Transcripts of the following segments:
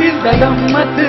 ಅಡಿಲ್ದ ಗಮ್ಮತ್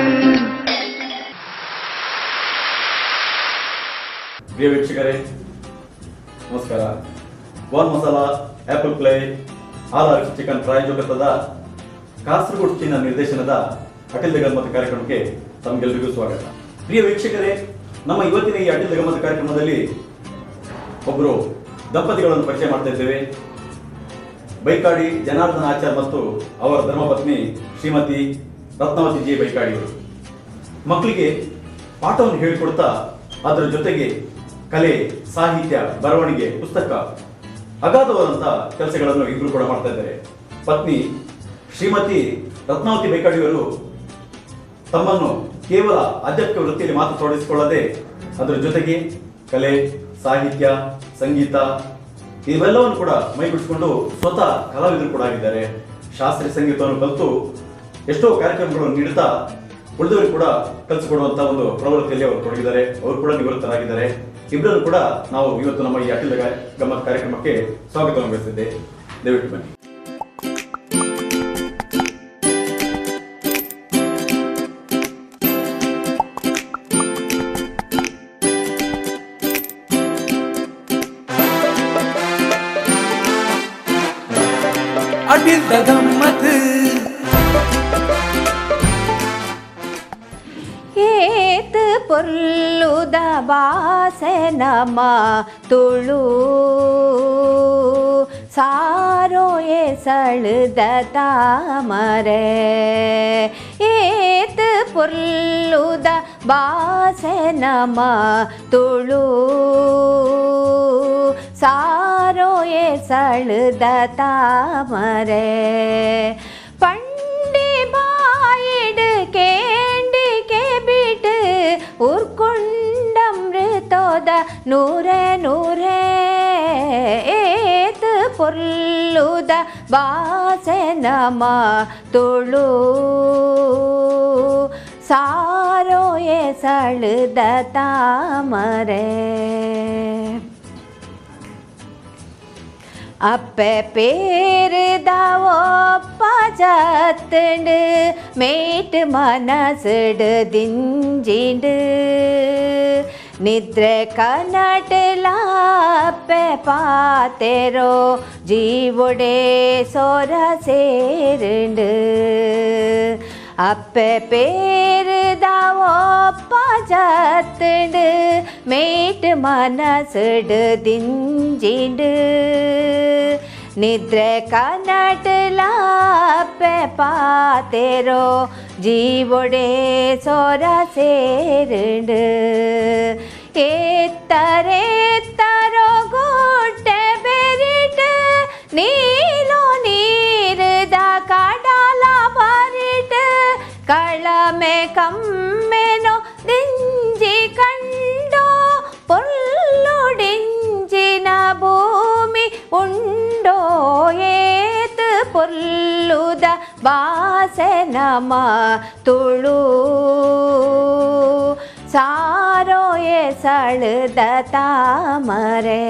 ಪ್ರಿಯ ವೀಕ್ಷಕರೇ ನಮಸ್ಕಾರ ವಾನ್ ಮಸಾಲ ಆಪಲ್ ಪ್ಲೇ ಆರ್ ಚಿಕನ್ ಪ್ರಾಯೋಜಕತ್ವದ ಕಾಸರಗೋಡು ಚಿನ್ನ ನಿರ್ದೇಶನದ ಅಟಲ್ ಗಮ್ಮತ್ ಕಾರ್ಯಕ್ರಮಕ್ಕೆ ತಮಗೆಲ್ಲರಿಗೂ ಸ್ವಾಗತ ಪ್ರಿಯ ವೀಕ್ಷಕರೇ ನಮ್ಮ ಇವತ್ತಿನ ಈ ಅಟಲ್ ಗಮ್ಮತ್ ಕಾರ್ಯಕ್ರಮದಲ್ಲಿ ಒಬ್ಬರು ದಂಪತಿಗಳನ್ನು ಪರಿಚಯ ಮಾಡ್ತಾ ಇದ್ದೇವೆ ಬೈಕಾಡಿ ಜನಾರ್ದನ ಆಚಾರ್ ಮತ್ತು ಅವರ ಧರ್ಮಪತ್ನಿ ಶ್ರೀಮತಿ ರತ್ನಾವತಿ ಜಿ ಬೈಕಾಡಿ ಅವರು ಮಕ್ಕಳಿಗೆ ಪಾಠವನ್ನು ಹೇಳಿಕೊಡ್ತಾ ಅದರ ಜೊತೆಗೆ ಕಲೆ ಸಾಹಿತ್ಯ ಬರವಣಿಗೆ ಪುಸ್ತಕ ಅಗಾಧವಾದಂಥ ಕೆಲಸಗಳನ್ನು ಇಬ್ಬರು ಕೂಡ ಮಾಡ್ತಾ ಇದ್ದಾರೆ ಪತ್ನಿ ಶ್ರೀಮತಿ ರತ್ನಾವತಿ ಬೈಕಾಡಿಯವರು ತಮ್ಮನ್ನು ಕೇವಲ ಅಧ್ಯಾತ್ಮಿಕ ವೃತ್ತಿಯಲ್ಲಿ ಮಾತ್ರ ತೊಡಗಿಸಿಕೊಳ್ಳದೆ ಅದರ ಜೊತೆಗೆ ಕಲೆ ಸಾಹಿತ್ಯ ಸಂಗೀತ ಇವೆಲ್ಲವನ್ನು ಕೂಡ ಮೈಗೂಡಿಸಿಕೊಂಡು ಸ್ವತಃ ಕಲಾವಿದರು ಕೂಡ ಆಗಿದ್ದಾರೆ ಶಾಸ್ತ್ರೀಯ ಸಂಗೀತವನ್ನು ಕಲಿತು ಎಷ್ಟೋ ಕಾರ್ಯಕ್ರಮಗಳನ್ನು ನೀಡುತ್ತಾ ಉಳಿದವರು ಕೂಡ ಕಲಿಸಿಕೊಡುವಂತ ಒಂದು ಪ್ರವೃತ್ತಿಯಲ್ಲಿ ಅವರು ತೊಡಗಿದ್ದಾರೆ ಅವರು ಕೂಡ ನಿವೃತ್ತರಾಗಿದ್ದಾರೆ ಇಬ್ಬರನ್ನು ಕೂಡ ನಾವು ಇವತ್ತು ನಮ್ಮ ಈ ಅಖಿಲ ಗ- ಗಮ್ಮತ್ ಕಾರ್ಯಕ್ರಮಕ್ಕೆ ಸ್ವಾಗತವನ್ನು ಬಯಸಿದ್ದೆ ದಯವಿಟ್ಟು ಬನ್ನಿ ಅಡಿಲ್ದ ಗಮ್ಮತ್ ಏತ್ ಪೊರ್ಲುದ ಬಾಸನಮ ತುಳು ಸಾರೋ ಎಸಳುದ ತಾಮರೆ ಏತ್ ಪೊರ್ಲುದ ಬಾಸನಮ ತುಳು ಸಾರೋ ಎಸಳುದ ತಾಮರೆ പണ്ടി ബായിട് കേണ്ടിക്കെ ബിട്ട് ഉർക്കൊണ്ടമൃതോദ നൂറെ നൂറെ ഏത് പൊല്ലുത വാസനമ തുളു സാരോ എസളുത താമരേ அப்ப பேருதாவோ பஜத்துண்டு மேட்டு மனசுடு திஞ்சிண்டு ನಿದ್ರೆ ಕನಟಲಾಪೆ ಪಾತೆರೋ ಜೀವೊಡೆ ಸೊರ ಸೇರುಂಡು அப்ப பேருதாவோ பஜத்துண்டு மேட்டு மனசுடு திஞ்சிண்டு ನಿದ್ರೆ ಕನಟಲಾಪೆ ಪಾತೆರೋ ಜೀವೊಡೆ ಸೊರ ಸೇರುಂಡು ಏತ್ತರೇತ್ತರೋ ಗುಟ್ಟೆ ಬೆರಿಟ್ ನೀಲೋ ನೀರುದ ಕಡಲ ಬರಿಟ್ ಕಳಮೆ ಕಮ್ಮೆನೋ ದಿಂಜಿ ಕಂಡೋ ಪೊಲ್ಲುಡಿಂಜಿನ ಭೂಮಿ ಉಂಡೋ ಏತ್ ಪೊಲ್ಲುದ ಬಾಸನಮ ತುಳು ಸಾರೋ ಎಸಳುದ ತಾಮರೆ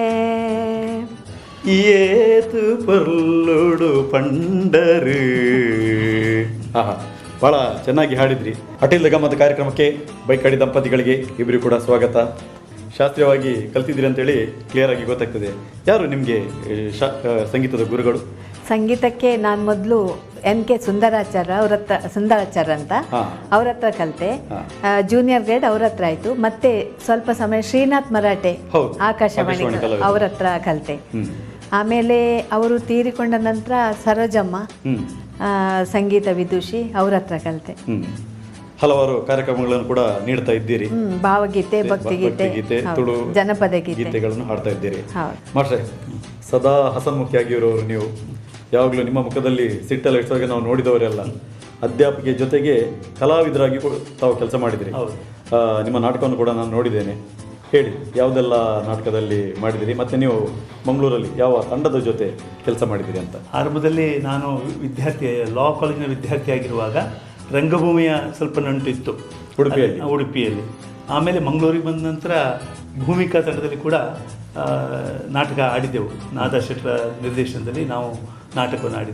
ಏತು ಪರ್ಲುಡು ಪಂಡರು ಆಹಾ ಬಹಳ ಚೆನ್ನಾಗಿ ಹಾಡಿದ್ರಿ ಅಟಲ್ ಗಮ್ಮತ್ ಕಾರ್ಯಕ್ರಮಕ್ಕೆ ಬೈಕಾಡಿ ದಂಪತಿಗಳಿಗೆ ಇಬ್ಬರು ಕೂಡ ಸ್ವಾಗತ ಶಾಸ್ತ್ರೀಯವಾಗಿ ಕಲ್ತಿದ್ದೀರಿ ಅಂತೇಳಿ ಕ್ಲಿಯರ್ ಆಗಿ ಗೊತ್ತಾಗ್ತದೆ ಯಾರು ನಿಮಗೆ ಸಂಗೀತದ ಗುರುಗಳು ಸಂಗೀತಕ್ಕೆ ನಾನು ಮೊದಲು ಎನ್ ಕೆ ಸುಂದರಾಚಾರ್ಯ ಅವ್ರ ಹತ್ರ ಸುಂದರಾಚಾರ್ಯ ಅಂತ ಹಾ. ಅವ್ರ ಹತ್ರ ಕಲಿತೆ ಹಾ. ಜೂನಿಯರ್ ಗ್ರೇಡ್ ಅವ್ರ ಹತ್ರ ಆಯಿತು ಮತ್ತೆ ಸ್ವಲ್ಪ ಸಮಯ ಶ್ರೀನಾಥ್ ಮರಾಠೆ ಹೌದು. ಆಕಾಶವಾಣಿ ಆಕಾಶವಾಣಿ ಕಲಾವಿದರು. ಅವ್ರ ಹತ್ರ ಕಲಿತೆ ಹ್ಮ್ ಆಮೇಲೆ ಅವರು ತೀರಿಕೊಂಡ ನಂತರ ಸರೋಜಮ್ಮ ಹ್ಮ್ ಆ, ಸಂಗೀತ ವಿದುಷಿ ಅವ್ರ ಹತ್ರ ಕಲಿತೆ ಹ್ಮ್ ಹಲವಾರು ಕಾರ್ಯಕ್ರಮಗಳನ್ನು ಕೂಡ ನೀಡ್ತಾ ಇದ್ದೀರಿ ಹ್ಮ್ ಭಾವಗೀತೆ ಭಕ್ತಿಗೀತೆ ಭಕ್ತಿಗೀತೆ ಹೌದು. ತುಳು ಜನಪದ ಗೀತೆ ಗೀತೆಗಳನ್ನು ಹಾಡ್ತಾ ಇದ್ದೀರಿ ಹೌದು. ಮಾಸ್ಟ್ರೆ ಸದಾ ಹಸನ್ಮುಖಿಯಾಗಿರೋರು ನೀವು ಯಾವಾಗಲೂ ನಿಮ್ಮ ಮುಖದಲ್ಲಿ ಸಿಟ್ಟೆಲ್ಲ ಇಷ್ಟವಾಗಿ ನಾವು ನೋಡಿದವರೆಲ್ಲ ಅಧ್ಯಾಪಕಿಯ ಜೊತೆಗೆ ಕಲಾವಿದರಾಗಿ ಕೂಡ ತಾವು ಕೆಲಸ ಮಾಡಿದಿರಿ ಆ, ನಿಮ್ಮ ನಾಟಕವನ್ನು ಕೂಡ ನಾನು ನೋಡಿದ್ದೇನೆ ಹೇಳಿ ಯಾವುದೆಲ್ಲ ನಾಟಕದಲ್ಲಿ ಮಾಡಿದಿರಿ ಮತ್ತೆ ನೀವು ಮಂಗಳೂರಲ್ಲಿ ಯಾವ ತಂಡದ ಜೊತೆ ಕೆಲಸ ಮಾಡಿದಿರಿ ಅಂತ ಆರಂಭದಲ್ಲಿ ನಾನು ವಿದ್ಯಾರ್ಥಿ ಲಾ ಕಾಲೇಜಿನ ವಿದ್ಯಾರ್ಥಿ ಆಗಿರುವಾಗ ರಂಗಭೂಮಿಯ ಸ್ವಲ್ಪ ನಂಟಿತ್ತು ಉಡುಪಿಯಲ್ಲಿ? ಆ, ಉಡುಪಿಯಲ್ಲಿ ಆಮೇಲೆ ಮಂಗಳೂರಿಗೆ ಬಂದ ನಂತರ ಭೂಮಿಕಾ ತಂಡದಲ್ಲಿ ಕೂಡ ಆ, ನಾಟಕ ಆಡಿದೆವು ನಾದ ಶೆಟ್ಟರ ನಿರ್ದೇಶನದಲ್ಲಿ ನಾವು ನಾಟಕವನ್ನು ಆಡಿದೆವು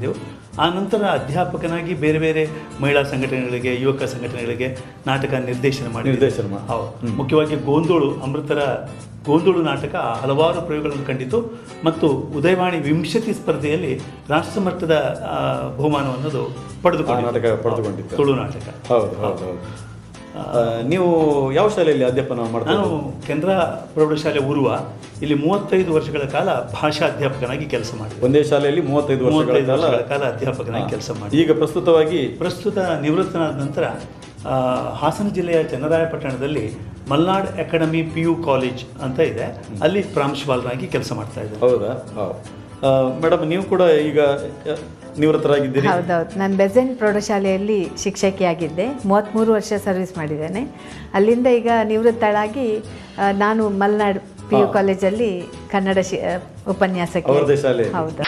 ಆ ನಂತರ ಅಧ್ಯಾಪಕನಾಗಿ ಬೇರೆ ಬೇರೆ ಮಹಿಳಾ ಸಂಘಟನೆಗಳಿಗೆ ಯುವಕ ಸಂಘಟನೆಗಳಿಗೆ ನಾಟಕ ನಿರ್ದೇಶನ ಮಾಡಿ ನಿರ್ದೇಶನ ಮಾಡಿ. ಹೌದು ಹ್ಮ್. ಮುಖ್ಯವಾಗಿ ಗೋಂದೋಳು ಅಮೃತರ ಗೋಂದೋಳು ನಾಟಕ ಹಲವಾರು ಪ್ರಯೋಗಗಳನ್ನು ಕಂಡಿತು ಮತ್ತು ಉದಯವಾಣಿ ವಿಂಶತಿ ಸ್ಪರ್ಧೆಯಲ್ಲಿ ರಾಷ್ಟ್ರ ಮಟ್ಟದ ಆ, ಬಹುಮಾನವನ್ನದು ಪಡೆದುಕೊಂಡಿತು. ಆ ನಾಟಕ ಪಡೆದುಕೊಂಡಿತ್ತು. ತುಳು ನಾಟಕ ಹೌದು ಹೌದು ಹೌದು ಆ, ನೀವು ಯಾವ ಶಾಲೆಯಲ್ಲಿ ಅಧ್ಯಾಪನ ಮಾಡ್ತಾ ನಾನು ಇದ್ದೀರಿ? ಕೆನರಾ ಪ್ರೌಢಶಾಲೆ ಉರುವ ಇಲ್ಲಿ ಮೂವತ್ತೈದು ವರ್ಷಗಳ ಕಾಲ ಭಾಷಾ ಅಧ್ಯಾಪಕನಾಗಿ ಕೆಲಸ ಮಾಡಿದೆ ಒಂದೇ ಶಾಲೆಯಲ್ಲಿ ಮೂವತ್ತೈದು ವರ್ಷಗಳ ಮೂವತ್ತೈದು ಕಾಲ ವರ್ಷಗಳ ಕಾಲ ಅಧ್ಯಾಪಕನಾಗಿ ಹಾ. ಕೆಲಸ ಮಾಡಿ ಈಗ ಪ್ರಸ್ತುತವಾಗಿ ಪ್ರಸ್ತುತ ನಿವೃತ್ತನಾದ ನಂತರ ಆ, ಹಾಸನ ಜಿಲ್ಲೆಯ ಚನ್ನರಾಯಪಟ್ಟಣದಲ್ಲಿ Malnad academy P U college ಅಂತ ಇದೆ ಅಲ್ಲಿ ಪ್ರಾಂಶುಪಾಲರಾಗಿ ಕೆಲಸ ಮಾಡ್ತಾ ಇದ್ದಾರೆ ಹೌದಾ ಮೇಡಮ್ ನೀವು ಕೂಡ ಈಗ ಆ, ನಿವೃತ್ತರಾಗಿದ್ದೀರಿ ಹೌದೌದು ನಾನು ಬೆಸೆಂಟ್ ಪ್ರೌಢಶಾಲೆಯಲ್ಲಿ ಶಿಕ್ಷಕಿಯಾಗಿದ್ದೆ ಮೂವತ್ತ್ಮೂರು ವರ್ಷ ಸರ್ವಿಸ್ ಮಾಡಿದ್ದೇನೆ ಅಲ್ಲಿಂದ ಈಗ ನಿವೃತ್ತಳಾಗಿ ಆ, ನಾನು ಮಲ್ನಾಡ್ ಪಿ ಯು ಹಾ. ಕಾಲೇಜಲ್ಲಿ ಕನ್ನಡ ಶಿ ಆ, ಉಪನ್ಯಾಸಕ್ಕೆ ಅವರದೇ ಶಾಲೆಯಲ್ಲಿ? ಹೌದು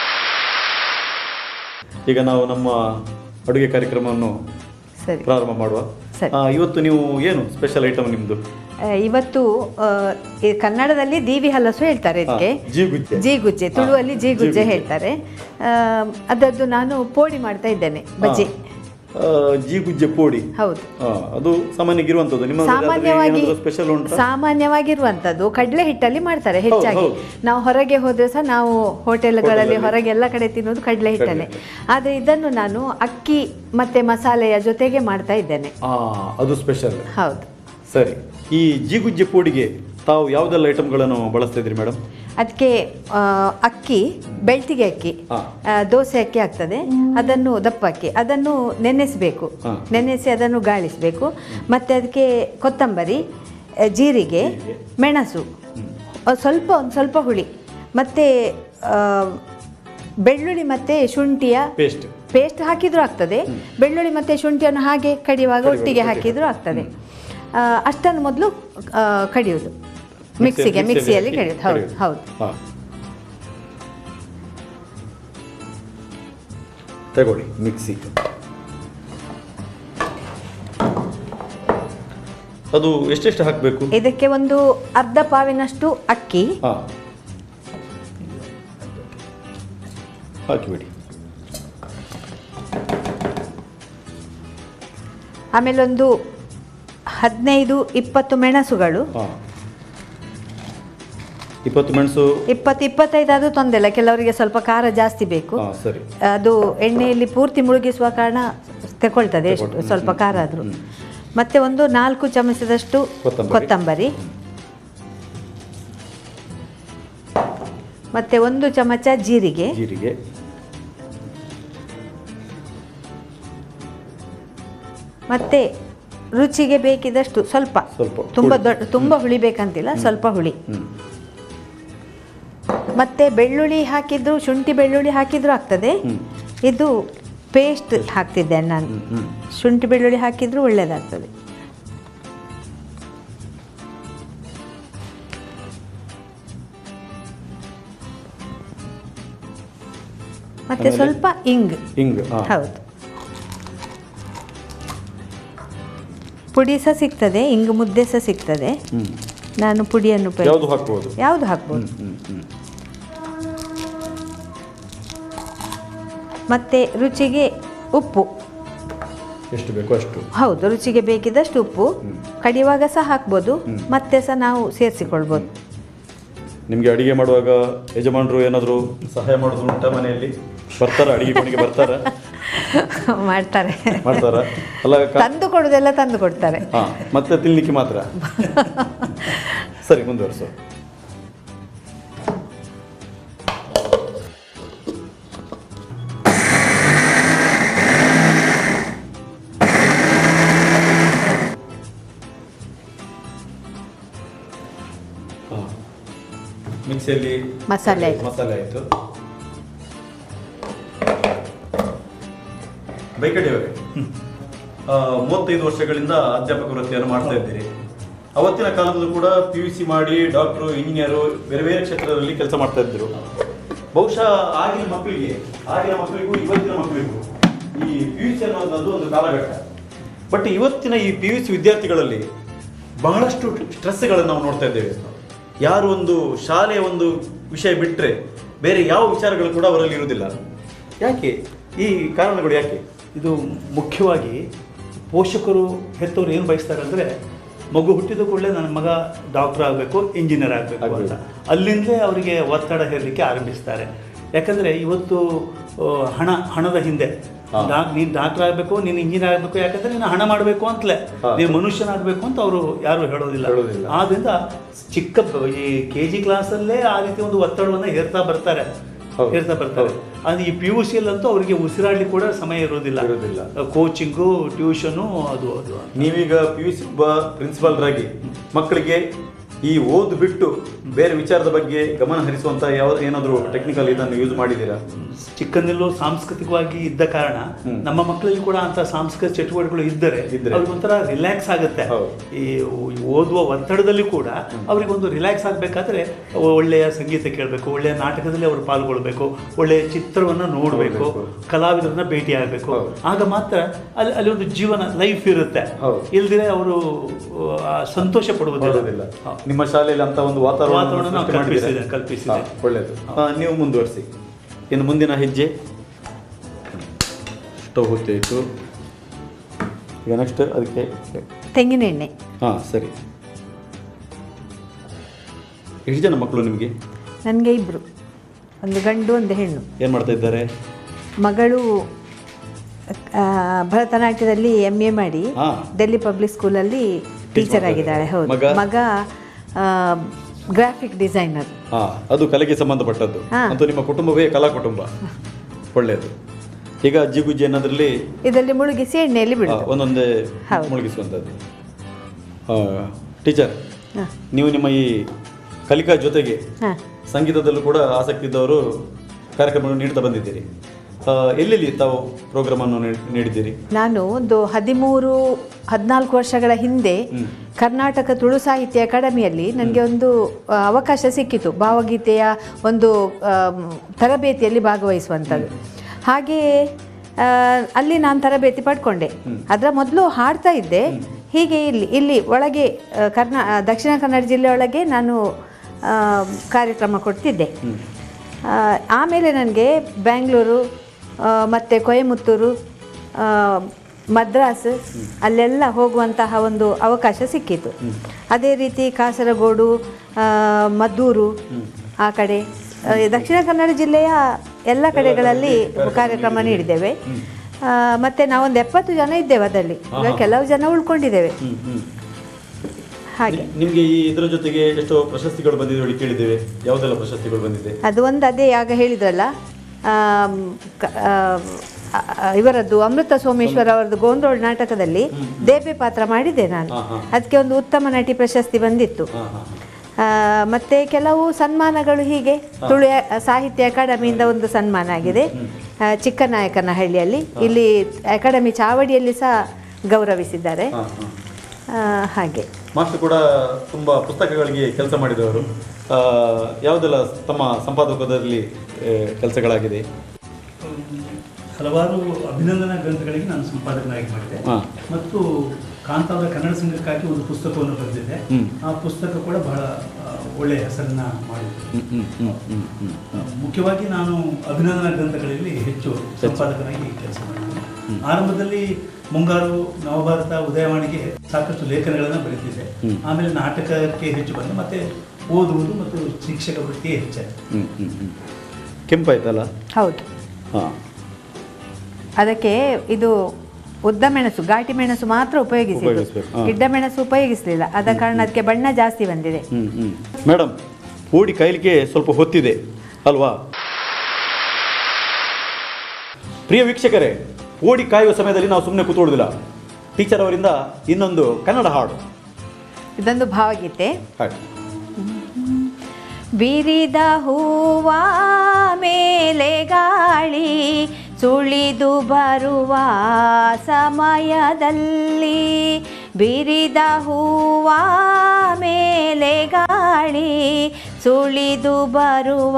ಈಗ ನಾವು ನಮ್ಮ ಅಡುಗೆ ಕಾರ್ಯಕ್ರಮವನ್ನು ಸರಿ ಪ್ರಾರಂಭ ಮಾಡುವ ಸರಿ. ಆ, ಇವತ್ತು ನೀವು ಏನು ಸ್ಪೆಷಲ್ ಐಟಮ್ ನಿಮ್ದು ಆ, ಇವತ್ತು ಆ, ಈ ಕನ್ನಡದಲ್ಲಿ ದೀವಿ ಹಲಸು ಹೇಳ್ತಾರೆ ಇದಕ್ಕೆ ಹಾ, ಜೀಗುಜ್ಜೆ. ಜೀಗುಜ್ಜೆ ಹಾ, ತುಳುವಲ್ಲಿ ಜೀಗುಜ್ಜೆ ಜೀಗುಜ್ಜೆ. ಹೇಳ್ತಾರೆ ಆ, ಅದದ್ದು ನಾನು ಪೋಡಿ ಮಾಡ್ತಾ ಇದ್ದೇನೆ ಬಜ್ಜಿ ಆ, ಜೀಗುಜ್ಜೆ ಪೋಡಿ ಹೌದು ಆ, ಅದು ಸಾಮಾನ್ಯಗಿರುವಂಥದ್ದು ನಿಮ್ಮ ಸಾಮಾನ್ಯವಾಗಿ ಸ್ಪೆಷಲ್ ಉಂಟು ಸಾಮಾನ್ಯವಾಗಿರುವಂಥದ್ದು ಕಡಲೆ ಹಿಟ್ಟಲ್ಲಿ ಮಾಡ್ತಾರೆ ಹೆಚ್ಚಾಗಿ ಹೌದು. ನಾವು ಹೊರಗೆ ಹೋದ್ರೆ ಸಹ ನಾವು ಹೋಟೆಲ್ಗಳಲ್ಲಿ ಹೋಟೆಲಲ್ಲಿ. ಹೊರಗೆ ಎಲ್ಲ ಕಡೆ ತಿನ್ನೋದು ಕಡಲೆ ಹಿಟ್ಟಲ್ಲೇ ಆದರೆ ಇದನ್ನು ನಾನು ಅಕ್ಕಿ ಮತ್ತೆ ಮಸಾಲೆಯ ಜೊತೆಗೆ ಮಾಡ್ತಾ ಇದ್ದೇನೆ ಆ, ಅದು ಸ್ಪೆಷಲ್ ಹೌದು ಸರಿ ಈ ಜೀಗುಜ್ಜೆ ಪೋಡಿಗೆ ತಾವು ಯಾವುದೆಲ್ಲ ಐಟಮ್ಗಳನ್ನು ಬಳಸ್ತಾ ಇದ್ರಿ ಮೇಡಮ್ ಅದಕ್ಕೆ ಅಕ್ಕಿ ಬೆಳ್ತಿಗೆ ಅಕ್ಕಿ ಹಾ. ಆ, ದೋಸೆ ಅಕ್ಕಿ ಆಗ್ತದೆ ಅದನ್ನು ದಪ್ಪ ಅಕ್ಕಿ ಅದನ್ನು ನೆನೆಸಬೇಕು ಹಾ. ನೆನೆಸಿ ಅದನ್ನು ಗಾಳಿಸಬೇಕು ಮತ್ತು ಅದಕ್ಕೆ ಕೊತ್ತಂಬರಿ ಆ, ಜೀರಿಗೆ ಮೆಣಸು ಆ, ಸ್ವಲ್ಪ ಒಂದು ಸ್ವಲ್ಪ ಹುಳಿ ಮತ್ತು ಬೆಳ್ಳುಳ್ಳಿ ಮತ್ತು ಶುಂಠಿಯ ಪೇಸ್ಟ್ ಪೇಸ್ಟ್ ಹಾಕಿದರೂ ಆಗ್ತದೆ ಬೆಳ್ಳುಳ್ಳಿ ಮತ್ತು ಶುಂಠಿಯನ್ನು ಹಾಗೆ ಕಡಿಯುವಾಗ ಕಡಿಯುವಾಗ ಒಟ್ಟಿಗೆ ಒಟ್ಟಿಗೆ. ಹಾಕಿದರೂ ಆಗ್ತದೆ ಆ, ಅಷ್ಟನ್ನು ಮೊದಲು ಕಡಿಯೋದು ಮಿಕ್ಸಿಗೆ ಮಿಕ್ಸಿಯಲ್ಲಿ ಮಿಕ್ಸಿಯಲ್ಲಿ ಹಾಕಿ ಕಡಿಯೋದು ಹೌದು ಕಡಿಯೋದು. ಹೌದು ಹಾ. ತಗೊಳ್ಳಿ ಮಿಕ್ಸಿ ಅದು ಎಷ್ಟೆಷ್ಟು ಹಾಕಬೇಕು ಇದಕ್ಕೆ ಒಂದು ಅರ್ಧ ಪಾವಿನಷ್ಟು ಅಕ್ಕಿ ಹಾಂ ಹಾಕಿಬಿಡಿ ಆಮೇಲೆ ಒಂದು ಹದಿನೈದು ಇಪ್ಪತ್ತು ಮೆಣಸುಗಳು ಹಾಂ ಇಪ್ಪತ್ತು ಮೆಣಸು ಇಪ್ಪತ್ತು ಇಪ್ಪತ್ತೈದು ಅದು ತೊಂದರೆ ಇಲ್ಲ ಕೆಲವರಿಗೆ ಸ್ವಲ್ಪ ಖಾರ ಜಾಸ್ತಿ ಬೇಕು ಹಾಂ ಸರಿ ಅದು ಎಣ್ಣೆಯಲ್ಲಿ ಪೂರ್ತಿ ಮುಳುಗಿಸುವ ಕಾರಣ ತಗೊಳ್ತದೆ ಎಷ್ಟು ತಗೊಳ್ತದೆ. ಸ್ವಲ್ಪ ಹ್ಮ್, ಖಾರ ಹ್ಮ್, ಆದರೂ ಹ್ಮ್. ಮತ್ತೆ ಒಂದು ನಾಲ್ಕು ಚಮಚದಷ್ಟು ಕೊತ್ತಂಬರಿ. ಕೊತ್ತಂಬರಿ ಮತ್ತೆ ಒಂದು ಚಮಚ ಜೀರಿಗೆ ಜೀರಿಗೆ ಮತ್ತೆ ರುಚಿಗೆ ಬೇಕಿದಷ್ಟು ಸ್ವಲ್ಪ ಸ್ವಲ್ಪ ತುಂಬ ಹುಳಿ. ದೊಡ್ಡ ತುಂಬ ಹುಳಿ ಬೇಕಂತಿಲ್ಲ ಸ್ವಲ್ಪ ಹುಳಿ ಹ್ಞೂ ಮತ್ತೆ ಬೆಳ್ಳುಳ್ಳಿ ಹಾಕಿದ್ರು ಶುಂಠಿ ಬೆಳ್ಳುಳ್ಳಿ ಹಾಕಿದ್ರು ಆಗ್ತದೆ ಹ್ಮ್. ಇದು ಪೇಸ್ಟ್ ಹಾಕ್ತಿದ್ದೇನೆ ನಾನು ಹ್ಞೂ ಹ್ಞೂ ಶುಂಠಿ ಬೆಳ್ಳುಳ್ಳಿ ಹಾಕಿದ್ರು ಒಳ್ಳೆಯದಾಗ್ತದೆ ಮತ್ತೆ ಆಮೇಲೆ? ಸ್ವಲ್ಪ ಇಂಗ್ ಹಿಂಗೆ ಹಾಂ ಹೌದು ಪುಡಿ ಸಹ ಸಿಗ್ತದೆ ಇಂಗ್ ಮುದ್ದೆ ಸಹ ಸಿಗ್ತದೆ ಹ್ಞೂ ನಾನು ಪುಡಿಯನ್ನು ಉಪಯೋಗ ಯಾವುದು ಹಾಕ್ಬೋದು ಯಾವುದು ಹಾಕ್ಬೋದು ಹ್ಞೂ ಹ್ಞೂ ಮತ್ತೆ ರುಚಿಗೆ ಉಪ್ಪು ಎಷ್ಟು ಬೇಕು ಅಷ್ಟು ಹೌದು ರುಚಿಗೆ ಬೇಕಿದಷ್ಟು ಉಪ್ಪು ಹ್ಮ್. ಕಡಿಯುವಾಗ ಸಹ ಹಾಕ್ಬೋದು ಹ್ಮ್. ಮತ್ತೆ ಸಹ ನಾವು ಸೇರಿಸಿಕೊಳ್ಬೋದು ನಿಮಗೆ ಅಡಿಗೆ ಮಾಡುವಾಗ ಯಜಮಾನರು ಏನಾದರೂ ಸಹಾಯ ಮಾಡೋದು ಉಂಟಾ ಮನೆಯಲ್ಲಿ ಬರ್ತಾರ ಅಡಿಗೆ ಕೊನೆಗೆ ಬರ್ತಾರ ಮಾಡ್ತಾರೆ ಮಾಡ್ತಾರ ಅಲ್ಲ ಕ- ತಂದು ಕೊಡುದೆಲ್ಲ ತಂದು ಕೊಡ್ತಾರೆ ಹಾ ಮತ್ತೆ ತಿನ್ಲಿಕ್ಕೆ ಮಾತ್ರ ಸರಿ ಮುಂದುವರಿಸು ಹಾ. ಮಿಕ್ಸಿಯಲ್ಲಿ ಮಸಾಲೆ ಆಯ್ತು. ಮಸಾಲೆ ಆಯಿತು ಬೈಕಡಿಯವರೇ ಆ, ಮೂವತ್ತೈದು ವರ್ಷಗಳಿಂದ ಅಧ್ಯಾಪಕ ವೃತ್ತಿಯನ್ನು ಮಾಡ್ತಾ ಇದ್ದೀರಿ ಅವತ್ತಿನ ಕಾಲದಲ್ಲೂ ಕೂಡ ಪಿ ಯು ಸಿ ಮಾಡಿ ಡಾಕ್ಟರು ಇಂಜಿನಿಯರು ಬೇರೆ ಬೇರೆ ಕ್ಷೇತ್ರದಲ್ಲಿ ಕೆಲಸ ಮಾಡ್ತಾ ಇದ್ದರು ಬಹುಶಃ ಆಗಿನ ಮಕ್ಕಳಿಗೆ ಆಗಿನ ಮಕ್ಕಳಿಗೂ ಇವತ್ತಿನ ಮಕ್ಕಳಿಗೂ ಈ ಪಿ ಯು ಸಿ ಅನ್ನೋದು ಒಂದು ಕಾಲಘಟ್ಟ ಬಟ್ ಇವತ್ತಿನ ಈ ಪಿ ಯು ಸಿ ವಿದ್ಯಾರ್ಥಿಗಳಲ್ಲಿ ಬಹಳಷ್ಟು ಸ್ಟ್ರೆಸ್ಗಳನ್ನು ನಾವು ನೋಡ್ತಾ ಇದ್ದೇವೆ ಯಾರು ಒಂದು ಶಾಲೆಯ ಒಂದು ವಿಷಯ ಬಿಟ್ಟರೆ ಬೇರೆ ಯಾವ ವಿಚಾರಗಳು ಕೂಡ ಅವರಲ್ಲಿ ಇರುವುದಿಲ್ಲ ಯಾಕೆ ಈ ಕಾರಣಗಳು ಯಾಕೆ ಇದು ಮುಖ್ಯವಾಗಿ ಪೋಷಕರು ಹೆತ್ತವರು ಏನು ಬಯಸ್ತಾರೆ ಅಂದರೆ ಮಗು ಹುಟ್ಟಿದ ಕೂಡಲೇ ನನ್ನ ಮಗ ಡಾಕ್ಟರ್ ಆಗಬೇಕು ಇಂಜಿನಿಯರ್ ಆಗಬೇಕು ಅಂತ ಅಲ್ಲಿಂದಲೇ ಅವರಿಗೆ ಒತ್ತಡ ಹೇರಲಿಕ್ಕೆ ಆರಂಭಿಸ್ತಾರೆ ಯಾಕಂದರೆ ಇವತ್ತು ಆ, ಹಣ ಹಣದ ಹಿಂದೆ ಹಾ. ಡಾಕ್ ನೀನು ಡಾಕ್ಟರ್ ಆಗಬೇಕು ನೀನು ಇಂಜಿನಿಯರ್ ಆಗಬೇಕು ಯಾಕಂದರೆ ನೀನು ಹಣ ಮಾಡಬೇಕು ಅಂತಲೇ ಹಾ. ನೀನು ಮನುಷ್ಯನಾಗಬೇಕು ಅಂತ ಅವರು ಯಾರು ಹೇಳೋದಿಲ್ಲ ಹೇಳೋದಿಲ್ಲ. ಆದ್ದರಿಂದ ಚಿಕ್ಕ ಬ- ಈ ಕೆ ಜಿ ಕ್ಲಾಸಲ್ಲೇ ಆ ರೀತಿ ಒಂದು ಒತ್ತಡವನ್ನು ಹೇರ್ತಾ ಬರ್ತಾರೆ ಹೌದು. ಹೇರ್ತಾ ಬರ್ತಾರೆ ಹೌದು. ಅದು ಈ ಪಿ ಯು ಸಿಯಲ್ಲಂತೂ ಅವರಿಗೆ ಉಸಿರಾಡಲಿಕ್ಕೆ ಕೂಡ ಸಮಯ ಇರೋದಿಲ್ಲ ಇರೋದಿಲ್ಲ. ಕೋಚಿಂಗು ಟ್ಯೂಷನು ಅದು ಅದು ನೀವೀಗ ಪಿ ಯು ಸಿ ಪ್ರಿನ್ಸಿಪಾಲ್ರಾಗಿ ಮಕ್ಕಳಿಗೆ ಈ ಓದು ಬಿಟ್ಟು ಬೇರೆ ವಿಚಾರದ ಬಗ್ಗೆ ಗಮನ ಹರಿಸುವಂತ ಯಾವ ಏನಾದರೂ ಟೆಕ್ನಿಕಲ್ ಇದನ್ನು ಯೂಸ್ ಮಾಡಿದ್ದೀರಾ ಚಿಕ್ಕಂದಿಲ್ಲೂ ಸಾಂಸ್ಕೃತಿಕವಾಗಿ ಇದ್ದ ಕಾರಣ ಹ್ಮ್. ನಮ್ಮ ಮಕ್ಕಳಲ್ಲಿ ಕೂಡ ಅಂತ ಸಾಂಸ್ಕೃತಿಕ ಚಟುವಟಿಕೆಗಳು ಇದ್ದರೆ ಇದ್ರೆ. ಅವ್ರಿಗೆ ಒಂಥರ ರಿಲ್ಯಾಕ್ಸ್ ಆಗುತ್ತೆ ಹೌದು. ಈ ಓದುವ ಒತ್ತಡದಲ್ಲಿ ಕೂಡ ಅವ್ರಿಗೆ ಒಂದು ರಿಲ್ಯಾಕ್ಸ್ ಆಗಬೇಕಾದ್ರೆ ಒಳ್ಳೆಯ ಸಂಗೀತ ಕೇಳಬೇಕು ಒಳ್ಳೆಯ ನಾಟಕದಲ್ಲಿ ಅವರು ಪಾಲ್ಗೊಳ್ಬೇಕು ಒಳ್ಳೆಯ ಚಿತ್ರವನ್ನು ನೋಡಬೇಕು ನೋಡ್ಬೇಕು. ಕಲಾವಿದರನ್ನ ಭೇಟಿ ಆಗಬೇಕು ಹೌದು. ಆಗ ಮಾತ್ರ ಅಲ್ಲಿ ಅಲ್ಲಿ ಒಂದು ಜೀವನ ಲೈಫ್ ಇರುತ್ತೆ ಹೌದು. ಇಲ್ದಿರೆ ಅವರು ಆ, ಸಂತೋಷ ಪಡುವುದಿಲ್ಲ ಬರೋದಿಲ್ಲ ಹೌದು. ನಿಮ್ಮ ಶಾಲೆಯಲ್ಲಿ ಅಂತ ಒಂದು ವಾತಾವರಣ ವಾತಾವರಣ ನಾವು ಕಲ್ಪಿಸಿದೆ, ಕಲ್ಪಿಸಿದೆ. ಒಳ್ಳೆಯದು ನೀವು ಮುಂದುವರಿಸಿ ಇನ್ನು ಮುಂದಿನ ಹೆಜ್ಜೆ ಸ್ಟವ್ ಹೊತ್ತಾಯಿತು ಈಗ ನೆಕ್ಸ್ಟ್ ಅದಕ್ಕೆ ತೆಂಗಿನೆಣ್ಣೆ ಹಾಂ ಸರಿ ಎಷ್ಟು ಜನ ಮಕ್ಕಳು ನಿಮಗೆ ನನಗೆ ಇಬ್ಬರು ಒಂದು ಗಂಡು ಒಂದು ಹೆಣ್ಣು ಏನು ಮಾಡ್ತಾ ಇದ್ದಾರೆ ಮಗಳು ಆ, ಭರತನಾಟ್ಯದಲ್ಲಿ ಎಮ್ ಎ ಮಾಡಿ ಹಾ. ಡೆಲ್ಲಿ ಪಬ್ಲಿಕ್ ಸ್ಕೂಲಲ್ಲಿ ಟೀಚರ್ ಮಾಡ್ತಾ ಆಗಿದ್ದಾಳೆ ಇದ್ದಾರೆ. ಹೌದು ಮಗ? ಮಗ ಗ್ರಾಫಿಕ್ ಡಿಸೈನರ್ ಹಾಂ ಅದು ಕಲೆಗೆ ಸಂಬಂಧಪಟ್ಟದ್ದು ಹಾ. ಅಂತೂ ನಿಮ್ಮ ಕುಟುಂಬವೇ ಕಲಾ ಕುಟುಂಬ ಒಳ್ಳೆಯದು ಈಗ ಅಜ್ಜಿಗುಜ್ಜಿ ಅನ್ನೋದ್ರಲ್ಲಿ ಇದರಲ್ಲಿ ಮುಳುಗಿಸಿ ಎಣ್ಣೆಯಲ್ಲಿ ಆ, ಬಿಡುತ್ತೆ ಒಂದೊಂದೇ ಹೌದು. ಮುಳುಗಿಸುವಂಥದ್ದು ಟೀಚರ್ ಹಾಂ ನೀವು ನಿಮ್ಮ ಈ ಕಲಿಕಾ ಜೊತೆಗೆ ಹಾಂ ಸಂಗೀತದಲ್ಲೂ ಕೂಡ ಆಸಕ್ತಿ ಇದ್ದವರು ಕಾರ್ಯಕ್ರಮವನ್ನು ನೀಡ್ತಾ ಬಂದಿದ್ದೀರಿ ಆ, ಎಲ್ಲೆಲ್ಲಿ ತಾವು ಪ್ರೋಗ್ರಾಮನ್ನು ನೀಡ್- ನೀಡಿದ್ದೀರಿ ನಾನು ಒಂದು ಹದಿಮೂರು ಹದಿನಾಲ್ಕು ವರ್ಷಗಳ ಹಿಂದೆ ಹ್ಮ್. ಕರ್ನಾಟಕ ತುಳು ಸಾಹಿತ್ಯ ಅಕಾಡೆಮಿಯಲ್ಲಿ ನನಗೆ ಒಂದು ಆ, ಅವಕಾಶ ಸಿಕ್ಕಿತು ಭಾವಗೀತೆಯ ಒಂದು ಆಮ್, ತರಬೇತಿಯಲ್ಲಿ ಭಾಗವಹಿಸುವಂಥದ್ದು ಹಾಗೆ ಆ, ಅಲ್ಲಿ ನಾನು ತರಬೇತಿ ಪಡ್ಕೊಂಡೆ ಅದರ ಮೊದಲು ಹಾಡ್ತಾ ಇದ್ದೆ ಹೀಗೆ ಇಲ್ಲಿ ಇಲ್ಲಿ ಒಳಗೆ ಆ, ಕರ್ನಾ ಆ, ದಕ್ಷಿಣ ಕನ್ನಡ ಜಿಲ್ಲೆಯೊಳಗೆ ನಾನು ಆ, ಕಾರ್ಯಕ್ರಮ ಕೊಡ್ತಿದ್ದೆ ಆ, ಆಮೇಲೆ ನನಗೆ ಬ್ಯಾಂಗ್ಳೂರು ಆ, ಮತ್ತು ಕೊಯಮತ್ತೂರು ಆ, ಮದ್ರಾಸ್ ಅಲ್ಲೆಲ್ಲ ಹೋಗುವಂತಹ ಒಂದು ಅವಕಾಶ ಸಿಕ್ಕಿತು ಅದೇ ರೀತಿ ಕಾಸರಗೋಡು ಆ, ಮದ್ದೂರು ಆ ಕಡೆ ಆ, ದಕ್ಷಿಣ ಕನ್ನಡ ಜಿಲ್ಲೆಯ ಎಲ್ಲ ಕಡೆಗಳಲ್ಲಿ ಕಾರ್ಯಕ್ರಮ ನೀಡಿದ್ದೇವೆ ಆ, ಮತ್ತೆ ನಾವೊಂದು ಎಪ್ಪತ್ತು ಜನ ಇದ್ದೇವೆ ಅದರಲ್ಲಿ ಈಗ ಕೆಲವು ಜನ ಉಳ್ಕೊಂಡಿದ್ದೇವೆ ಹ್ಮ್, ಹ್ಮ್. ಹಾಗೆ ನಿ- ನಿಮ್ಗೆ ಈ ಇದರ ಜೊತೆಗೆ ಎಷ್ಟೋ ಪ್ರಶಸ್ತಿಗಳು ಬಂದಿದೆ ಹೇಳಿ ಕೇಳಿದ್ದೇವೆ ಯಾವುದೆಲ್ಲ ಪ್ರಶಸ್ತಿಗಳು ಬಂದಿದೆ ಅದು ಒಂದು ಅದೇ ಆಗ ಹೇಳಿದ್ರಲ್ಲ ಆಮ್, ಕ- ಆಮ್, ಆ- ಆ, ಇವರದ್ದು ಅಮೃತ ಸೋಮೇಶ್ವರ ಅವರದ್ದು ಗೋಂದೋಳ್ ನಾಟಕದಲ್ಲಿ ದೇಪೆ ಪಾತ್ರ ಮಾಡಿದ್ದೆ ನಾನು ಹಾ, ಹಾ. ಅದಕ್ಕೆ ಒಂದು ಉತ್ತಮ ನಟಿ ಪ್ರಶಸ್ತಿ ಬಂದಿತ್ತು ಹಾಂ ಹಾಂ ಆ, ಮತ್ತೆ ಕೆಲವು ಸನ್ಮಾನಗಳು ಹೀಗೆ ತುಳು ಅ- ಸಾಹಿತ್ಯ ಅಕಾಡೆಮಿಯಿಂದ ಒಂದು ಸನ್ಮಾನ ಆಗಿದೆ ಆ, ಚಿಕ್ಕನಾಯಕನಹಳ್ಳಿಯಲ್ಲಿ ಇಲ್ಲಿ ಅಕಾಡೆಮಿ ಚಾವಡಿಯಲ್ಲಿ ಸಹ ಗೌರವಿಸಿದ್ದಾರೆ ಹಾಂ ಹಾಂ ಆ, ಹಾಗೆ ಮಾಸ್ಟರ್ ಕೂಡ ತುಂಬ ಪುಸ್ತಕಗಳಿಗೆ ಕೆಲಸ ಮಾಡಿದವರು ಆ, ಯಾವುದೆಲ್ಲ ತಮ್ಮ ಸಂಪಾದಕದಲ್ಲಿ ಆ, ಕೆಲಸಗಳಾಗಿದೆ ಹಲವಾರು ಅಭಿನಂದನಾ ಗ್ರಂಥಗಳಿಗೆ ನಾನು ಸಂಪಾದಕನಾಗಿ ಮಾಡಿದೆ ಹಾ. ಮತ್ತು ಕಾಂತಾವರ ಕನ್ನಡ ಸಂಘಕ್ಕಾಗಿ ಒಂದು ಪುಸ್ತಕವನ್ನು ಬರೆದಿದ್ದೆ ಹ್ಮ್. ಆ ಪುಸ್ತಕ ಕೂಡ ಬಹಳ ಆ, ಒಳ್ಳೆಯ ಹೆಸರನ್ನ ಮಾಡಿದೆ ಹ್ಮ್, ಹ್ಮ್, ಹ್ಮ್, ಹ್ಮ್, ಹ್ಮ್, ಹ್ಮ್. ಮುಖ್ಯವಾಗಿ ನಾನು ಅಭಿನಂದನಾ ಗ್ರಂಥಗಳಲ್ಲಿ ಹೆಚ್ಚು ಸಂಪಾದಕನಾಗಿ ಕೆಲಸ ಮಾಡಿದ್ದೇನೆ ಆರಂಭದಲ್ಲಿ ಮುಂಗಾರು ನವಭಾರತ ಉದಯವಾಣಿಗೆ ಸಾಕಷ್ಟು ಲೇಖನಗಳನ್ನು ಬರೆದಿದ್ದೆ ಹ್ಮ್. ಆಮೇಲೆ ನಾಟಕಕ್ಕೆ ಹೆಚ್ಚು ಬಂದೆ ಮತ್ತೆ ಓದುವುದು ಮತ್ತು ಶಿಕ್ಷಕ ವೃತ್ತಿಯೇ ಹೆಚ್ಚಾಯಿತು ಹ್ಮ್, ಹ್ಮ್, ಹ್ಮ್. ಕೆಂಪಾಯ್ತಲ್ಲ ಹೌದು ಹಾಂ ಅದಕ್ಕೆ ಇದು ಉದ್ದ ಮೆಣಸು ಘಾಟಿ ಮೆಣಸು ಮಾತ್ರ ಉಪಯೋಗಿಸಿದ್ದು ಉಪಯೋಗಿಸ್ಬೇಕು, ಹಾ. ಗಿಡ್ಡ ಮೆಣಸು ಉಪಯೋಗಿಸಲಿಲ್ಲ ಆದ ಕಾರಣ ಅದಕ್ಕೆ ಬಣ್ಣ ಜಾಸ್ತಿ ಬಂದಿದೆ ಹ್ಮ್ ಹ್ಮ್ ಮೇಡಮ್ ಓಡಿ ಕಾಯಲಿಕ್ಕೆ ಸ್ವಲ್ಪ ಹೊತ್ತಿದೆ ಅಲ್ವಾ ಪ್ರಿಯ ವೀಕ್ಷಕರೇ ಓಡಿ ಕಾಯುವ ಸಮಯದಲ್ಲಿ ನಾವು ಸುಮ್ಮನೆ ಕೂತ್ಕೊಳ್ಳೋದಿಲ್ಲ ಟೀಚರ್ ಅವರಿಂದ ಇನ್ನೊಂದು ಕನ್ನಡ ಹಾಡು ಇದೊಂದು ಭಾವಗೀತೆ ಹಾಡಿ ಬಿರಿದ ಹೂವ ಮೇಲೆ ಗಾಳಿ ಸುಳಿದು ಬರುವ ಸಮಯದಲ್ಲಿ ಬಿರಿದ ಹೂವ ಮೇಲೆ ಗಾಳಿ ಸುಳಿದು ಬರುವ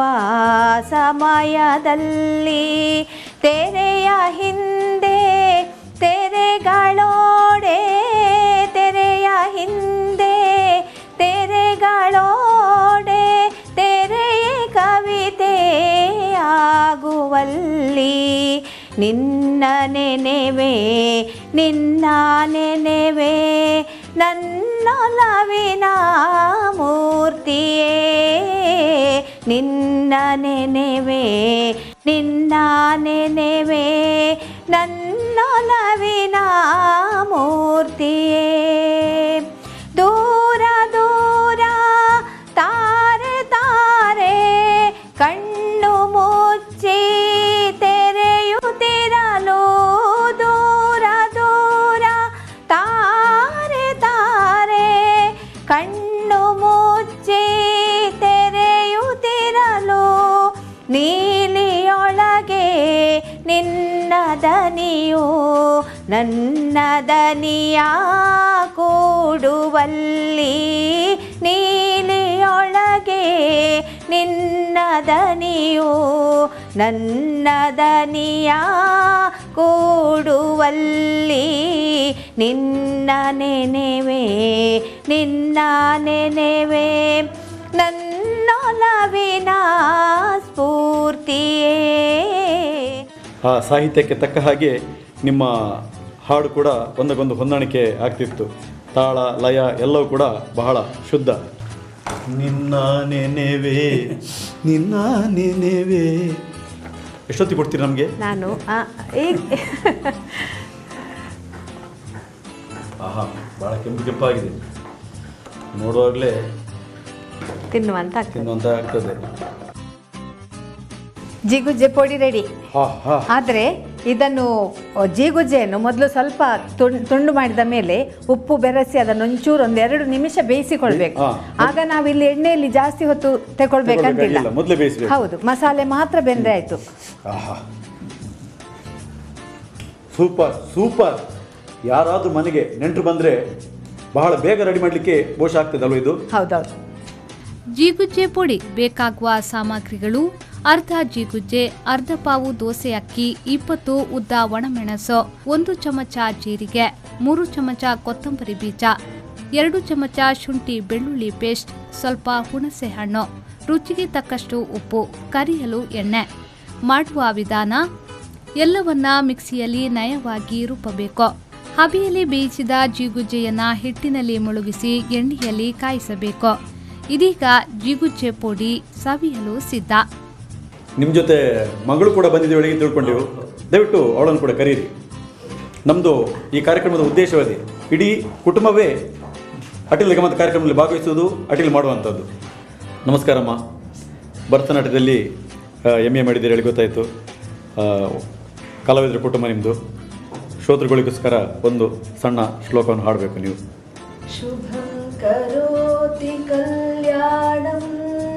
ಸಮಯದಲ್ಲಿ ತೆರೆಯ ಹಿಂದೆ ತೆರೆಗಳೋಡೆ ತೆರೆಯ ಹಿಂದೆ ತೆರೆಗಳೋಡೆ ತೆರೆಯೇ ಕವಿತೆ ಆಗುವಲ್ಲಿ ನಿನ್ನ ನೆನೆವೆ ನಿನ್ನ ನೆನೆವೆ ನನ್ನೊಲವಿನ ಮೂರ್ತಿಯೇ ನಿನ್ನ ನೆನೆವೆ ನಿನ್ನ ನೆನೆವೆ ನನ್ನೊಲವಿನ ಮೂರ್ತಿಯೇ ದೂರ ದೂರ ತಾರೆ ತಾರೆ ಕಣ್ಣು ಮುಚ್ಚಿ ತೆರೆಯುತ್ತಿರಲು ದೂರ ದೂರ ತಾರೆ ತಾರೆ ಕಣ್ಣು ಮುಚ್ಚಿ ತೆರೆಯುತ್ತಿರಲು ನೀಲಿಯೊಳಗೆ ನಿನ್ನ ದನಿಯು ನನ್ನ ದನಿಯ ಕೂಡುವಲ್ಲಿ ನೀಲಿಯೊಳಗೆ ನಿನ್ನ ದನಿಯು ನನ್ನ ದನಿಯ ಕೂಡುವಲ್ಲಿ ನಿನ್ನ ನೆನೆವೆ ನಿನ್ನ ನೆನೆವೆ ನನ್ನೊಲವಿನ ಸ್ಫೂರ್ತಿಯೇ ಆ ಸಾಹಿತ್ಯಕ್ಕೆ ತಕ್ಕ ಹಾಗೆ ನಿಮ್ಮ ಹಾಡು ಕೂಡ ಒಂದಕ್ಕೊಂದು ಹೊಂದಾಣಿಕೆ ಆಗ್ತಿತ್ತು ತಾಳ ಲಯ ಎಲ್ಲವೂ ಕೂಡ ಬಹಳ ಶುದ್ಧ ನಿನ್ನ ನೆನೆವೆ ನಿನ್ನ ನೆನೆವೆ ಎಷ್ಟೊತ್ತಿಗೆ ಕೊಡ್ತೀರಿ ನಮಗೆ ನಾನು ಆ, ಈಗ ಆಹಾ ಭಾಳ ಕೆಂಪು ಕೆಂಪಾಗಿದೆ ನೋಡುವಾಗಲೇ ತಿನ್ನುವಂತ ಆಗ್ತದೆ ತಿನ್ನುವಂತ ಆಗ್ತದೆ ಜಿಗುಜ್ಜೆ ಪೊಡಿ ರೆಡಿ ಹಾ ಹಾ ಆದರೆ ಇದನ್ನು ಜೀಗುಜ್ಜೆಯನ್ನು ಮೊದಲು ಸ್ವಲ್ಪ ತುಂಡು ತುಂಡು ಮಾಡಿದ ಮೇಲೆ ಉಪ್ಪು ಬೆರೆಸಿ ಅದನ್ನು ಒಂಚೂರು ಒಂದು ಎರಡು ನಿಮಿಷ ಬೇಯಿಸಿಕೊಳ್ಬೇಕು ಹಾ. ಆಗ ನಾವು ಇಲ್ಲಿ ಎಣ್ಣೆಯಲ್ಲಿ ಜಾಸ್ತಿ ಹೊತ್ತು ತಗೊಳ್ಬೇಕಂತಿಲ್ಲ ತಗೊಳ್ಬೇಕಾಗಿಲ್ಲ, ಮೊದಲೇ ಬೇಯಿಸ್ಬೇಕು. ಹೌದು ಮಸಾಲೆ ಮಾತ್ರ ಬೆಂದ್ರೆ ಆಯ್ತು ಆಹಾ ಸೂಪರ್ ಸೂಪರ್ ಯಾರಾದರೂ ಮನೆಗೆ ನೆಂಟರು ಬಂದರೆ ಬಹಳ ಬೇಗ ರೆಡಿ ಮಾಡಲಿಕ್ಕೆ ಬಹುಶಃ ಆಗ್ತದಲ್ವ ಇದು ಹೌದೌದು ಜೀಗುಜ್ಜೆ ಪುಡಿ ಬೇಕಾಗುವ ಸಾಮಗ್ರಿಗಳು ಅರ್ಧ ಜೀಗುಜ್ಜೆ ಅರ್ಧ ಪಾವು ದೋಸೆ ಅಕ್ಕಿ ಇಪ್ಪತ್ತು ಉದ್ದ ಒಣಮೆಣಸು ಒಂದು ಚಮಚ ಜೀರಿಗೆ ಮೂರು ಚಮಚ ಕೊತ್ತಂಬರಿ ಬೀಜ ಎರಡು ಚಮಚ ಶುಂಠಿ ಬೆಳ್ಳುಳ್ಳಿ ಪೇಸ್ಟ್ ಸ್ವಲ್ಪ ಹುಣಸೆ ಹಣ್ಣು ರುಚಿಗೆ ತಕ್ಕಷ್ಟು ಉಪ್ಪು ಕರಿಯಲು ಎಣ್ಣೆ ಮಾಡುವ ವಿಧಾನ ಎಲ್ಲವನ್ನ ಮಿಕ್ಸಿಯಲ್ಲಿ ನಯವಾಗಿ ರುಬ್ಬಬೇಕು ಹಬೆಯಲ್ಲಿ ಬೇಯಿಸಿದ ಜೀಗುಜ್ಜೆಯನ್ನ ಹಿಟ್ಟಿನಲ್ಲಿ ಮುಳುಗಿಸಿ ಎಣ್ಣೆಯಲ್ಲಿ ಕಾಯಿಸಬೇಕು ಇದೀಗ ಜೀಗುಜ್ಜೆ ಪುಡಿ ಸವಿಯಲು ಸಿದ್ಧ ನಿಮ್ಮ ಜೊತೆ ಮಗಳು ಕೂಡ ಬಂದಿದ್ದೀವಿ ಒಳಗೆ ತಿಳ್ಕೊಂಡೆವು ದಯವಿಟ್ಟು ಅವಳನ್ನು ಕೂಡ ಕರೀರಿ ನಮ್ಮದು ಈ ಕಾರ್ಯಕ್ರಮದ ಉದ್ದೇಶವೇ ಇಡೀ ಕುಟುಂಬವೇ ಅಟಿಲ್ ಗಮತ ಕಾರ್ಯಕ್ರಮದಲ್ಲಿ ಭಾಗವಹಿಸುವುದು ಅಟಿಲ್ ಮಾಡುವಂಥದ್ದು ನಮಸ್ಕಾರಮ್ಮ ಭರತನಾಟ್ಯದಲ್ಲಿ ಎಮ್ ಎ ಮಾಡಿದ್ದೀರಿ ಹೇಳಿ ಗೊತ್ತಾಯಿತು ಕಲಾವಿದರ ಕುಟುಂಬ ನಿಮ್ಮದು ಶ್ರೋತೃಗಳಿಗೋಸ್ಕರ ಒಂದು ಸಣ್ಣ ಶ್ಲೋಕವನ್ನು ಹಾಡಬೇಕು ನೀವು शुभं करोति कल्याणम्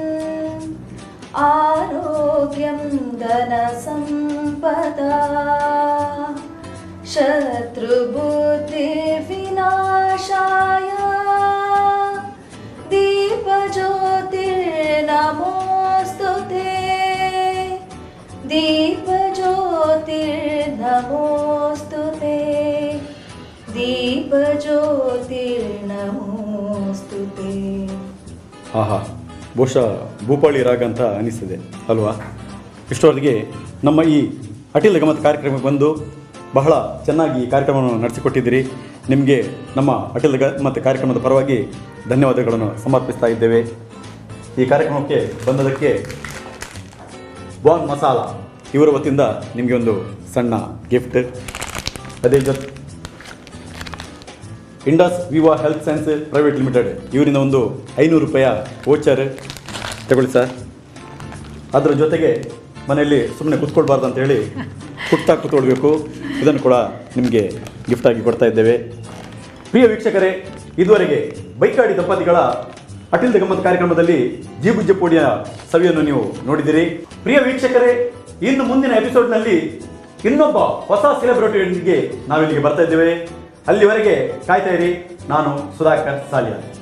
आरोग्यं धनसम्पदा शत्रुबुद्धिविनाशाय दीपज्योतिर्नमोऽस्तु ते दीपज्योतिर्नमोऽस्तु ते दीपज्योतिर्नमोऽस्तु ते ಆಹಾ ಬಹುಶಃ ಭೂಪಾಳಿ ರಾಗ ಅಂತ ಅನಿಸ್ತದೆ ಅಲ್ವಾ ಇಷ್ಟರವರೆಗೆ ನಮ್ಮ ಈ ಅಟಿಲ್ ಗಮತ್ ಕಾರ್ಯಕ್ರಮಕ್ಕೆ ಬಂದು ಬಹಳ ಚೆನ್ನಾಗಿ ಈ ಕಾರ್ಯಕ್ರಮವನ್ನು ನಡೆಸಿಕೊಟ್ಟಿದ್ದೀರಿ ನಿಮಗೆ ನಮ್ಮ ಅಟಿಲ್ ಗಮತ್ ಕಾರ್ಯಕ್ರಮದ ಪರವಾಗಿ ಧನ್ಯವಾದಗಳನ್ನು ಸಮರ್ಪಿಸ್ತಾ ಇದ್ದೇವೆ ಈ ಕಾರ್ಯಕ್ರಮಕ್ಕೆ ಬಂದದಕ್ಕೆ ಬಾನ್ ಮಸಾಲ ಇವರ ವತಿಯಿಂದ ನಿಮಗೆ ಒಂದು ಸಣ್ಣ ಗಿಫ್ಟ್ ಅದೇ ಜೊತೆ Indus Viva health science private limited ಇವರಿಂದ ಒಂದು ಐನೂರು ರೂಪಾಯ ವೋಚರ್ ತಗೊಳ್ಳಿ ಸರ್ ಅದರ ಜೊತೆಗೆ ಮನೆಯಲ್ಲಿ ಸುಮ್ಮನೆ ಕೂತ್ಕೊಳ್ಬಾರ್ದು ಅಂತ ಹೇಳಿ ಕುಟ್ತಾ ಕೂತ್ಕೊಳ್ಬೇಕು ಇದನ್ನು ಕೂಡ ನಿಮಗೆ ಗಿಫ್ಟಾಗಿ ಕೊಡ್ತಾ ಇದ್ದೇವೆ ಪ್ರಿಯ ವೀಕ್ಷಕರೇ ಇದುವರೆಗೆ ಬೈಕಾಡಿ ದಂಪತಿಗಳ ಅಟಿಲ್ ಗಮ್ಮತ್ ಕಾರ್ಯಕ್ರಮದಲ್ಲಿ ಜೀಬುಜ್ಜೆ ಪೋಡಿಯ ಸವಿಯನ್ನು ನೀವು ನೋಡಿದಿರಿ ಪ್ರಿಯ ವೀಕ್ಷಕರೇ ಇನ್ನು ಮುಂದಿನ ಎಪಿಸೋಡ್ನಲ್ಲಿ ಇನ್ನೊಬ್ಬ ಹೊಸ ಸೆಲೆಬ್ರಿಟಿಯೊಂದಿಗೆ ನಾವಿಲ್ಲಿಗೆ ಬರ್ತಾ ಇದ್ದೇವೆ ಅಲ್ಲಿವರೆಗೆ ಕಾಯ್ತಾ ಇರಿ ನಾನು ಸುಧಾಕರ್ ಸಾಲಿಯಾ